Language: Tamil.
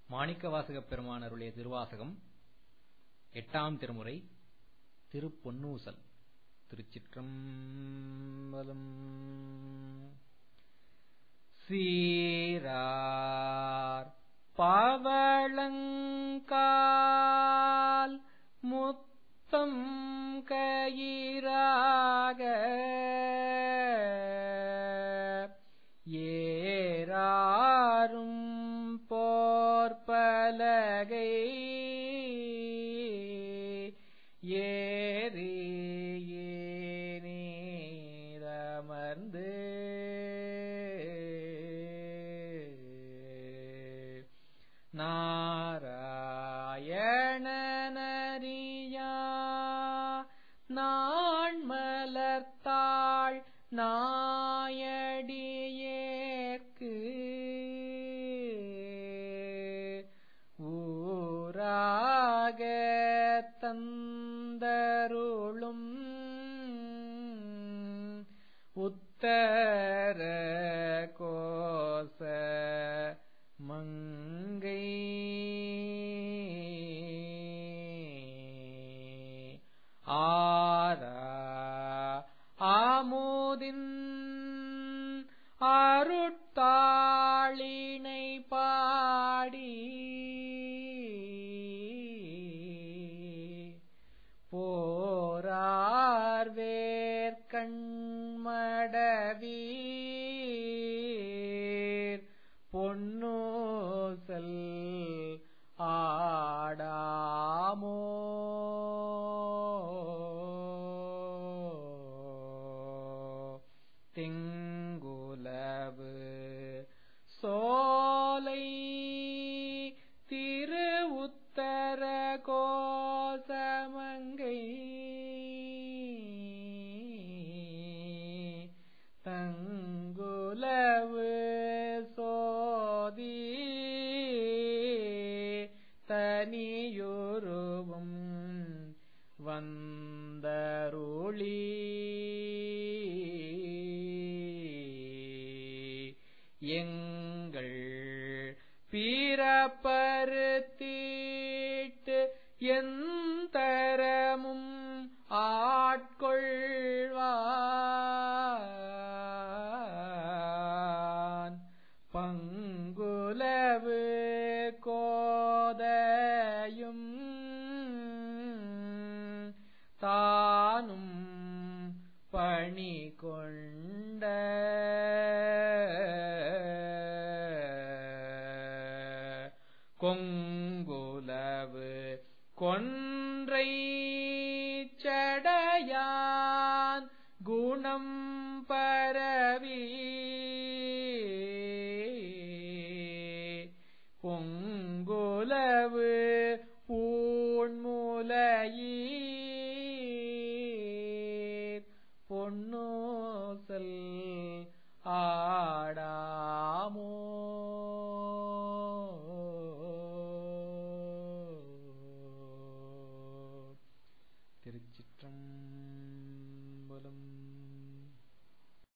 மாணிக்கவாசகப் பெருமான் அருளிய திருவாசகம் எட்டாம் திருமுறை திருப்பொன்னூசல் திருச்சிற்றம்பலம் சீரார் பவளங்கால் முத்தம் கயிறாக ஏறாரும் போர்பலகை ஏறியேனீரமர்ந்து நாராயணனரியா நான் மலர்த்தாள் நாயடியேற்கு ஊராக தந்தருளும் உத்தர கோச மங்கை ஆரா ஆமோதின் அருட்டாளினை பாடி போரார் வேர்கண்மடவீர் பொன்னூசல் ஆடாமோ திங்குலவு சோலை திரு உத்தர கோசமங்கை தங்குலவு சோதி தனியுருவும் வந்தருளி எங்கள் பிறப்பருத்தீட்டு எந்தரமும் ஆட்கொள்வான் பங்குலவு கோதையும் தானும் பணி கொண்ட கொங்குலவு கொன்றை சடையான் குணம் பரவி பொங்குலவு பூண்முலையீ